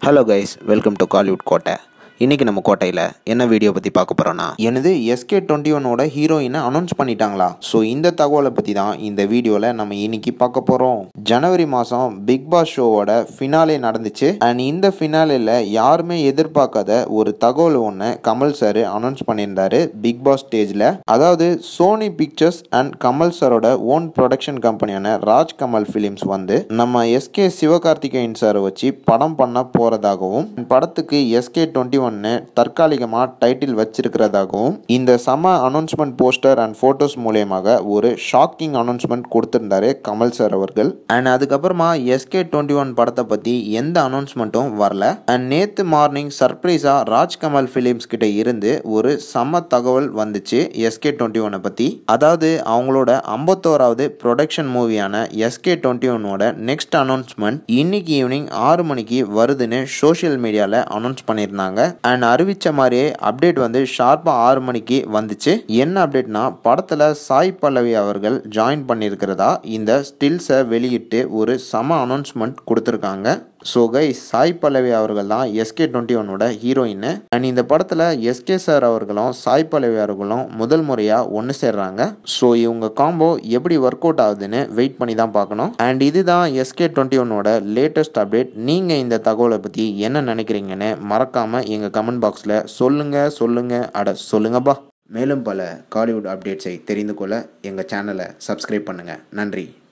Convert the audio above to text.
hello guys welcome to Kollywood கோட்டை இன்றைக்கி நம்ம கோட்டையில் என்ன வீடியோ பற்றி பார்க்க போகிறோன்னா எனது எஸ்கே டுவெண்ட்டி ஒனோட ஹீரோயினை அனௌன்ஸ் பண்ணிட்டாங்களா ஸோ இந்த தகவலை பற்றி தான் இந்த வீடியோவில் நம்ம இன்னைக்கு பார்க்க போகிறோம் ஜனவரி மாதம் பிக் பாஸ் ஷோவோட ஃபினாலே நடந்துச்சு அண்ட் இந்த ஃபினாலேயில் யாருமே எதிர்பார்க்காத ஒரு தகவல் ஒன்று கமல் சார் அனௌன்ஸ் பண்ணியிருந்தாரு பிக் பாஸ் ஸ்டேஜில் அதாவது சோனி பிக்சர்ஸ் அண்ட் கமல் சாரோட ஓன் ப்ரொடக்ஷன் கம்பெனியான ராஜ் கமல் ஃபிலிம்ஸ் வந்து நம்ம எஸ்கே சிவகார்த்திகேயன் சாரை வச்சு படம் பண்ண போகிறதாகவும் படத்துக்கு எஸ்கே டுவெண்ட்டி ஒன்னு தற்காலிகமாக டைட்டில் வச்சிருக்கிறதாகவும் இந்த சம அனௌன்ஸ்மெண்ட் போஸ்டர் அண்ட் ஃபோட்டோஸ் மூலியமாக ஒரு ஷாக்கிங் அனௌன்ஸ்மெண்ட் கொடுத்திருந்தாரு கமல் சார் அவர்கள் அண்ட் அதுக்கப்புறமா எஸ்கே டுவெண்ட்டி ஒன் படத்தை பற்றி எந்த அனௌன்ஸ்மெண்ட்டும் வரல அண்ட் நேற்று மார்னிங் சர்ப்ரைஸாக ராஜ் கமல் ஃபிலிம்ஸ் கிட்ட இருந்து ஒரு சம தகவல் வந்துச்சு எஸ்கே டுவெண்ட்டி ஒனை பற்றி அதாவது அவங்களோட ஐம்பத்தோராவது ப்ரொடக்ஷன் மூவியான எஸ்கே டுவெண்ட்டி ஒன்னோட நெக்ஸ்ட் அனௌன்ஸ்மெண்ட் இன்னைக்கு ஈவினிங் ஆறு மணிக்கு வருதுன்னு சோஷியல் மீடியாவில் அனௌன்ஸ் பண்ணியிருந்தாங்க அண்ட் அறிவிச்ச மாதிரியே அப்டேட் வந்து ஷார்ப்பாக ஆறு மணிக்கு வந்துச்சு என்ன அப்டேட்னா படத்தில் சாய் பல்லவி அவர்கள் ஜாயின் பண்ணியிருக்கிறதா இந்த ஸ்டில்ஸை வெளியிட்டு ஒரு சம அனௌன்ஸ்மெண்ட் கொடுத்துருக்காங்க ஸோ கை சாய் பல்லவி அவர்கள் தான் எஸ்கே டுவெண்ட்டி ஒன்னோட ஹீரோயின் அண்ட் இந்த படத்தில் எஸ்கே சார் அவர்களும் சாய் பல்லவி அவர்களும் முதல் முறையாக ஒன்று சேர்றாங்க ஸோ இவங்க காம்போ எப்படி ஒர்க் அவுட் ஆகுதுன்னு வெயிட் பண்ணி தான் பார்க்கணும் அண்ட் இதுதான் எஸ்கே டுவெண்ட்டி ஒன்னோட லேட்டஸ்ட் அப்டேட் நீங்கள் இந்த தகவலை பற்றி என்ன நினைக்கிறீங்கன்னு மறக்காமல் எங்கள் கமெண்ட் பாக்ஸில் சொல்லுங்கள் சொல்லுங்கள் அட சொல்லுங்கப்பா மேலும் பல காலிவுட் அப்டேட்ஸை தெரிந்து கொள்ள எங்கள் சேனலை சப்ஸ்கிரைப் பண்ணுங்கள் நன்றி